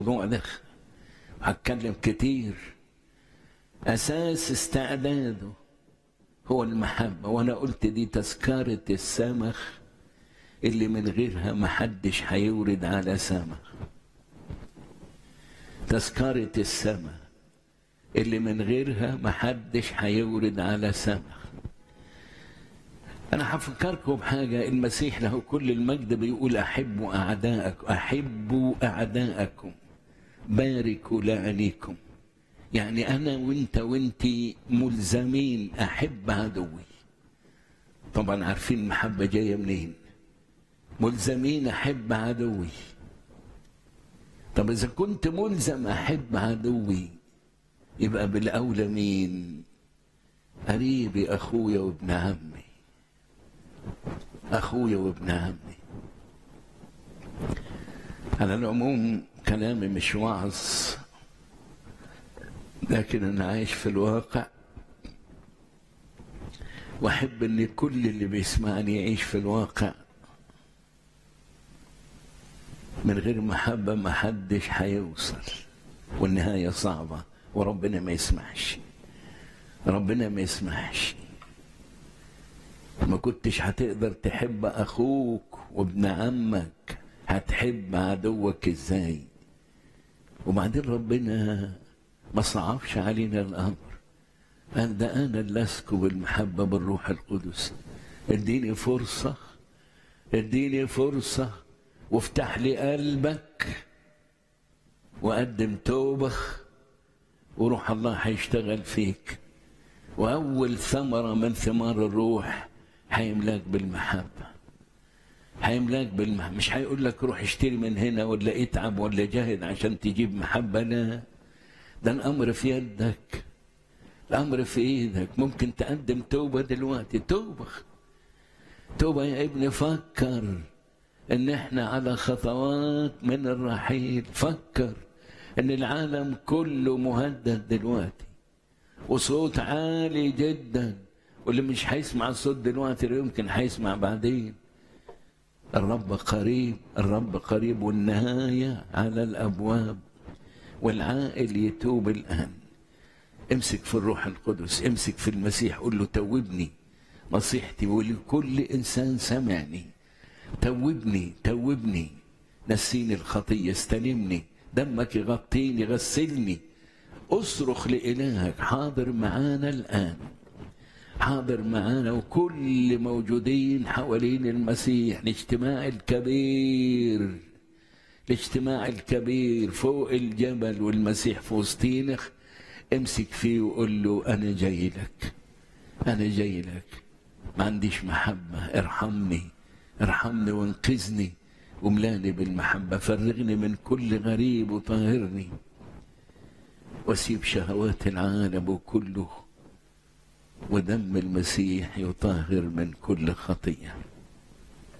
الموضوع ده هتكلم كتير أساس استعداده هو المحبة وأنا قلت دي تذكرة السمخ اللي من غيرها محدش هيورد على سمخ تذكرة السماء اللي من غيرها محدش هيورد على سمخ أنا هفكركم بحاجة المسيح له كل المجد بيقول أحبوا أعداءكم أحبوا أعداءكم باركوا لعنيكم يعني أنا وأنت وأنت ملزمين أحب عدوي طبعا عارفين المحبة جاية منين ملزمين أحب عدوي طب إذا كنت ملزم أحب عدوي يبقى بالأولى مين قريبي أخويا وابن عمي أخويا وابن عمي على العموم كلامي مش وعظ لكن أنا عايش في الواقع وأحب إن كل اللي بيسمعني يعيش في الواقع من غير محبة ما حدش هيوصل والنهاية صعبة وربنا ما يسمحش ربنا ما يسمحش ما كنتش هتقدر تحب أخوك وابن عمك هتحب عدوك ازاي وبعدين ربنا ما صعبش علينا الأمر قال ده أنا اللي أسكب المحبة بالروح القدس اديني فرصة اديني فرصة وافتح لي قلبك وقدم توبة وروح الله هيشتغل فيك وأول ثمرة من ثمار الروح هيملاك بالمحبة هيملاك بالمحبة مش هيقول لك روح اشتري من هنا ولا اتعب ولا جاهد عشان تجيب محبة لا ده الأمر في يدك الأمر في إيدك ممكن تقدم توبة دلوقتي توبة توبة يا ابني فكر ان احنا على خطوات من الرحيل فكر ان العالم كله مهدد دلوقتي وصوت عالي جدا واللي مش هيسمع الصوت دلوقتي يمكن هيسمع بعدين الرب قريب الرب قريب والنهاية على الأبواب والعائل يتوب الآن امسك في الروح القدس امسك في المسيح قول له توبني نصيحتي ولكل إنسان سمعني توبني توبني نسيني الخطية استلمني دمك يغطيني غسلني اصرخ لإلهك حاضر معانا الآن حاضر معانا وكل موجودين حوالين المسيح الاجتماع الكبير الاجتماع الكبير فوق الجبل والمسيح في وسطينك امسك فيه وقول له أنا جاي لك أنا جاي لك ما عنديش محبة ارحمني ارحمني وانقذني وملاني بالمحبة فرغني من كل غريب وطهرني واسيب شهوات العالم وكله ودم المسيح يطهر من كل خطيه